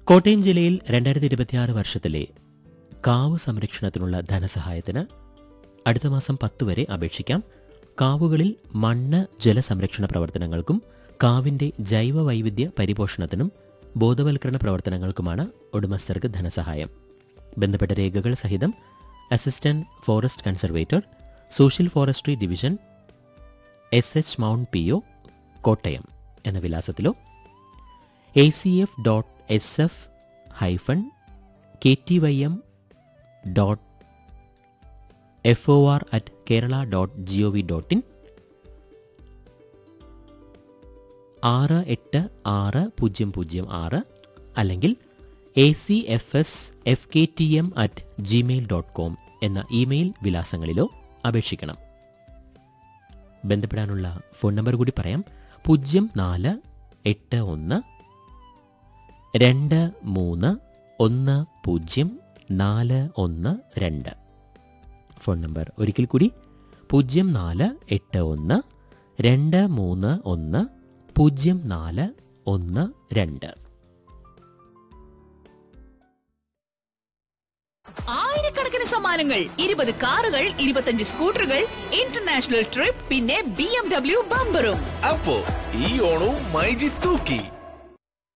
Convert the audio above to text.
കോട്ടയം ജില്ലയിൽ രണ്ടായിരത്തി ഇരുപത്തിയാറ് വർഷത്തിലെ കാവ് സംരക്ഷണത്തിനുള്ള ധനസഹായത്തിന് അടുത്ത മാസം പത്ത് വരെ അപേക്ഷിക്കാം കാവുകളിൽ മണ്ണ് ജലസംരക്ഷണ പ്രവർത്തനങ്ങൾക്കും കാവിന്റെ ജൈവ വൈവിധ്യ പരിപോഷണത്തിനും ബോധവൽക്കരണ പ്രവർത്തനങ്ങൾക്കുമാണ് ഉടമസ്ഥർക്ക് ധനസഹായം ബന്ധപ്പെട്ട രേഖകൾ സഹിതം assistant forest conservator social forestry division S H mount P O Kottayam എന്ന വിലാസത്തിലോ A C F dot S F hyphen K T Y M dot F O R at Kerala dot G O V dot in ആറ് എട്ട് ആറ് പൂജ്യം പൂജ്യം ആറ് അല്ലെങ്കിൽ A C F S F K T M at Gmail dot com എന്ന email വിലാസങ്ങളിലോ അപേക്ഷിക്കണം ബന്ധപ്പെടാനുള്ള ഫോൺ നമ്പർ കൂടി പറയാം പൂജ്യം നാല് എട്ട് ഒന്ന് രണ്ട് മൂന്ന് ഒന്ന് പൂജ്യം നാല് ഒന്ന് രണ്ട് ഫോൺ നമ്പർ ഒരിക്കൽ കൂടി പൂജ്യം നാല് എട്ട് ഒന്ന് രണ്ട് മൂന്ന് ഒന്ന് പൂജ്യം നാല് ഒന്ന് രണ്ട് ആയിരക്കണക്കിന് സമ്മാനങ്ങൾ ഇരുപത് കാറുകൾ ഇരുപത്തഞ്ച് സ്കൂട്ടറുകൾ ഇന്റർനാഷണൽ ട്രിപ്പ് പിന്നെ ബി എം ഡബ്ല്യു ബമ്പറും അപ്പോ ഈ ഓണവും മൈജി തൂക്കി